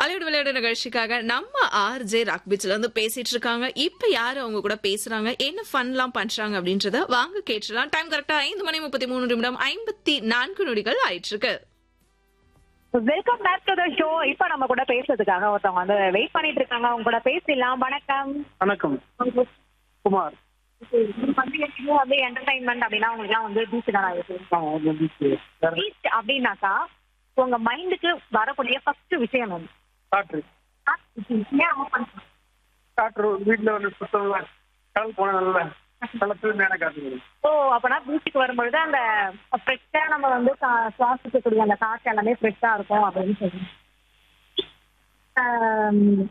அலையோட விளையாடு நிகழ்ச்சிக்காக நம்ம ஆர்ஜே ராக் பீச்ல இருந்து பேசிட்டு இருக்காங்க இப்ப யாரு அவங்க கூட பேசுறாங்க என்ன ஃபன்லாம் பண்றாங்க அப்படின்றத வாங்க கேட்டுலாம் டைம் கரெக்டா ஐந்து மணி முப்பத்தி மூணு நிமிடம் ஐம்பத்தி நான்கு நொடிகள் ஆயிட்டு இருக்கு welcome back to the show இப்ப நம்ம கூட பேசுறதுக்காக ஒருத்தவங்க வந்து வெயிட் பண்ணிட்டு இருக்காங்க அவங்க கூட பேசிடலாம் வணக்கம் வணக்கம் குமார் உங்களுக்கு வந்து எப்பயுமே வந்து என்டர்டைன்மெண்ட் அப்படின்னா உங்களுக்கு எல்லாம் வந்து பீச் தான் ஆ, அது beach. வேற பீச் அப்படின்னாக்கா உங்க மைண்டுக்கு வரக்கூடிய ஃபர்ஸ்ட் விஷயம் என்ன காற்று ஏன் அம்மா பண்றாங்க? காற்று வீட்டுல வந்து சுத்தம் கடல் போன நல்ல நல்ல தூய்மையான காற்று வரும். ஓ அப்பனா பீச்சுக்கு வரும்பொழுது அந்த ஃப்ரெஷ்ஷா நம்ம வந்து கா- சுவாசிக்கக்கூடிய அந்த காற்று எல்லாமே ஃப்ரெஷ்ஷா இருக்கும் அப்படின்னு சொல்லுங்க ஆம்,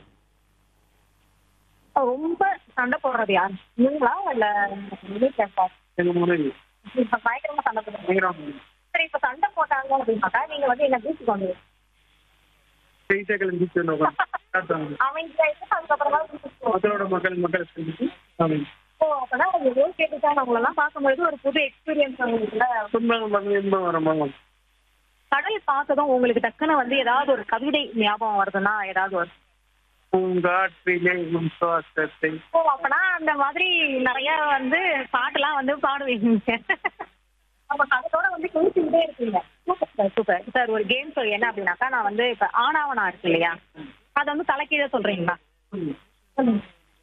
ரொம்ப சண்டை போடுறது யார் நீங்களா இல்ல வீட்டுல இருக்கா? எங்க முன்னாடி இப்ப பயங்கரமா சண்டை போடுறாங்க பயங்கரமா சரி இப்ப சண்டை போட்டாங்க அப்படின்னாக்கா நீங்க வந்து என்ன பீச்சுக்கு வந்து பெய்சா கிளம்பி beach ல உட்கார்ந்து காற்று வாங்குது. அமைதியா இருந்து அதுக்கப்புறமா பீச்சுக்கு போவோம். மக்களோட மக்கள் மக்கள் சந்திச்சு ஆமாம். ஓ அப்பனா நீங்க ரோல் கேட்டுட்டாங்க உங்களெல்லாம் பார்க்கும்போது ஒரு புது எக்ஸ்பீரியன்ஸ் உங்களுக்குள்ள துன்பங்கள் வந்து இன்பம் வரமா கடல் பார்த்ததும் உங்களுக்கு டக்குன்னு வந்து ஏதாவது ஒரு கவிதை ஞாபகம் வருதுன்னா ஏதாவது ஒரு பூங்காற்றிலே உன் சுவாசத்தை ஓ அப்பனா அந்த மாதிரி நிறைய வந்து பாட்டெல்லாம் வந்து பாடுவீங்க நம்ம கடலோட வந்து குளிச்சுக்கிட்டே இருக்கீங்க சூப்பர் சார் சூப்பர் சார் ஒரு கேம் சொல்லி என்ன அப்படின்னாக்கா நான் வந்து இப்ப ஆனாவனா இருக்கு இல்லையா அதை வந்து தலைக்கீழ சொல்றீங்களா சொல்லுங்க.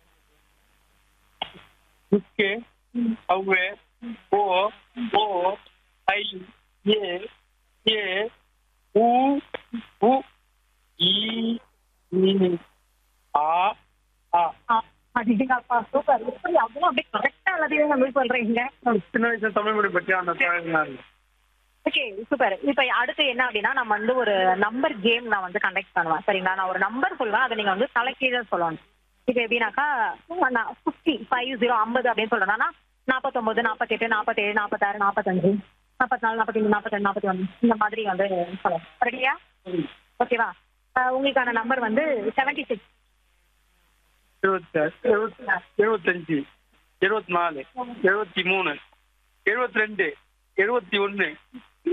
உக்கே அவ்வே ஓ ஓ ஐ ஏ ஏ உ உ ஈ ஈ ஆ ஆ ஆ, அப்படிங்கப்பா சூப்பர் எப்படி அவ்வளவு அப்படியே கரெக்டா எல்லாத்தையும் வந்து சொல்றீங்க சின்ன வயசுல தமிழ் மொழி பற்றி அந்த பழகினாரு ஓகே சூப்பர் இப்ப அடுத்து என்ன அப்படின்னா நம்ம வந்து ஒரு நம்பர் கேம் நான் வந்து கண்டக்ட் பண்ணுவேன் சரிங்களா நான் ஒரு நம்பர் சொல்லுவேன் அதை நீங்க வந்து தலைக்கீழ சொல்லணும் இப்போ எப்படின்னாக்கா நான் ஃபிஃப்டி ஃபைவ் ஜீரோ ஐம்பது அப்படின்னு சொல்றேன்னா நாற்பத்தொன்பது நாற்பத்தெட்டு நாற்பத்தேழு நாற்பத்தாறு நாற்பத்தஞ்சு நாற்பத்தி நாலு நாற்பத்தஞ்சு நாற்பத்தஞ்சு நாற்பத்தி ஒன்று இந்த மாதிரி வந்து சொல்லணும் ரெடியா ஓகேவா அஹ் உங்களுக்கான நம்பர் வந்து செவன்டி சிக்ஸ் எழுபத்தி எழுபத்தி எழுபத்தஞ்சு எழுபத்தி நாலு எழுபத்தி மூணு எழுபத்தி ரெண்டு எழுபத்தி ஒன்று